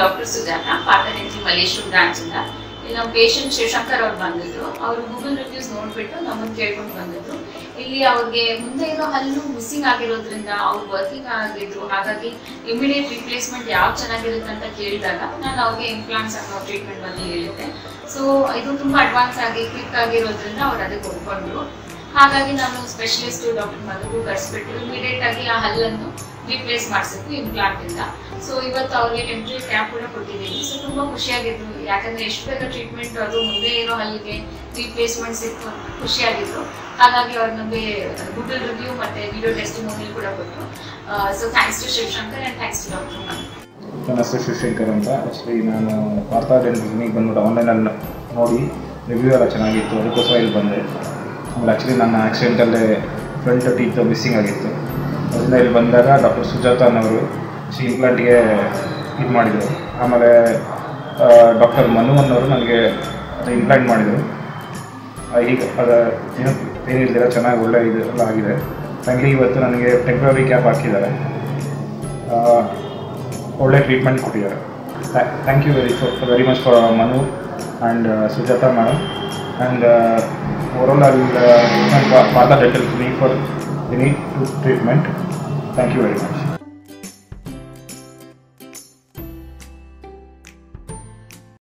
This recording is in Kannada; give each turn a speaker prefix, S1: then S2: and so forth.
S1: ಡಾಕ್ಟರ್ ಸುಜಾತ ಪಾತ ಡೆಂಟಲ್ ಮಲೇಶ್ವರ ಬ್ರಾಂಚ್ ಇಂದ ಇಲ್ಲಿ ನಮ್ಮ ಪೇಷಂಟ್ ಶಿವಶಂಕರ್ ಅವ್ರು ಬಂದಿದ್ರು ಅವರು ಗೂಗಲ್ ರಿವ್ಯೂಸ್ ನೋಡ್ಬಿಟ್ಟು ನಮ್ಮನ್ನು ಕೇಳ್ಕೊಂಡು ಬಂದಿದ್ರು ಇಲ್ಲಿ ಅವ್ರಿಗೆ ಮುಂದೆ ಇರೋ ಹಲ್ಲು ಮಿಸ್ಸಿಂಗ್ ಆಗಿರೋದ್ರಿಂದ ಅವ್ರು ವರ್ಕಿಂಗ್ ಆಗಿದ್ರು ಹಾಗಾಗಿ ಇಮಿಡಿಯೇಟ್ ರಿಪ್ಲೇಸ್ಮೆಂಟ್ ಯಾವ್ದು ಚೆನ್ನಾಗಿರುತ್ತೆ ಅಂತ ಕೇಳಿದಾಗ ನಾನು ಅವ್ರಿಗೆ ಇಂಪ್ಲಾಂಟ್ಸ್ ಅನ್ನೋ ಟ್ರೀಟ್ಮೆಂಟ್ ಬಗ್ಗೆ ಹೇಳಿದ್ದೆ ಸೊ ಇದು ತುಂಬಾ ಅಡ್ವಾನ್ಸ್ ಆಗಿ ಕ್ವಿಕ್ ಆಗಿರೋದ್ರಿಂದ ಅವ್ರು ಅದಕ್ಕೆ ಒಪ್ಕೊಂಡ್ರು ಹಾಗಾಗಿ ನಾನು ಸ್ಪೆಷಲಿಸ್ಟ್ ಡಾಕ್ಟರ್ ಮದುಗೂ ಕರೆಸ್ಬಿಟ್ಟು ಇಮಿಡಿಯೇಟ್ ಆಗಿ ಆ ಹಲ್ಲನ್ನು ರಿಪ್ಲೇಸ್ ಮಾಡಿಸಿದ್ವಿ ಇಂಪ್ಲಾಂಟ್ ಇಂದ ಸೊ ಇವತ್ತು ಅವ್ರಿಗೆ ಟೆಂಪ್ರರಿ ಕ್ಯಾಪ್ ಕೂಡ ಕೊಟ್ಟಿದ್ದೀನಿ ಸೊ ತುಂಬಾ ಖುಷಿಯಾಗಿದ್ರು ಯಾಕಂದ್ರೆ ಎಷ್ಟು ಬೇಗ ಟ್ರೀಟ್ಮೆಂಟ್ ಅದು ಮುಂದೆ ಇರೋ ಹಲ್ಲಿಗೆ ರಿಪ್ಲೇಸ್ಮೆಂಟ್ ಸಿಕ್ತು ಅಂತ ಖುಷಿಯಾಗಿದ್ರು ಹಾಗಾಗಿ ಅವ್ರು ನಮಗೆ ಗೂಗಲ್ ರಿವ್ಯೂ ಮತ್ತೆ ವಿಡಿಯೋ ಟೆಸ್ಟಿಮೋನಿಯಲ್ ಕೂಡ ಕೊಟ್ಟರು so thanks to Shivashankar and thanks to doctor
S2: ನನ್ನ ಹೆಸರು ಶಿವಶಂಕರ್ ಅಂತ ಆ್ಯಕ್ಚುಲಿ ನಾನು ವಾರ್ತಾ ಕ್ಲಿನಿಕ್ ಬಂದ್ಬಿಟ್ಟು ಆನ್ಲೈನಲ್ಲಿ ನೋಡಿ ರಿವ್ಯೂ ಎಲ್ಲ ಚೆನ್ನಾಗಿತ್ತು ಅದಕ್ಕೋಸ್ಕರ ಇಲ್ಲಿ ಬಂದೆ ಆಮೇಲೆ ಆ್ಯಕ್ಚುಲಿ ನನ್ನ ಆಕ್ಸಿಡೆಂಟಲ್ಲೇ ಫ್ರಂಟ್ ಟೀತ್ ಮಿಸ್ಸಿಂಗ್ ಆಗಿತ್ತು ಅದರಿಂದ ಇಲ್ಲಿ ಬಂದಾಗ ಡಾಕ್ಟರ್ ಸುಜಾತ ಅನ್ನೋರು ಸಿ ಇಂಪ್ಲಾಂಟ್ಗೆ ಇದು ಮಾಡಿದರು ಆಮೇಲೆ ಡಾಕ್ಟರ್ ಮನು ಅನ್ನೋರು ನನಗೆ ಇಂಪ್ಲಾಂಟ್ ಮಾಡಿದರು ಈಗ ಅದು ಏನು ಪೇನ್ ಇಲ್ದಿರ ಚೆನ್ನಾಗಿ ಒಳ್ಳೆ ಇದು ಎಲ್ಲ ಆಗಿದೆ ನನಗೆ ಇವತ್ತು ನನಗೆ ಟೆಂಪ್ರರಿ ಕ್ಯಾಪ್ ಹಾಕಿದ್ದಾರೆ ಆ, ಒಳ್ಳೆ ಟ್ರೀಟ್ಮೆಂಟ್ ಕೊಟ್ಟಿದ್ದಾರೆ thank you very very much for Manu and Sujatha madam and overall I treatment for the dental clinic for any treatment thank you very much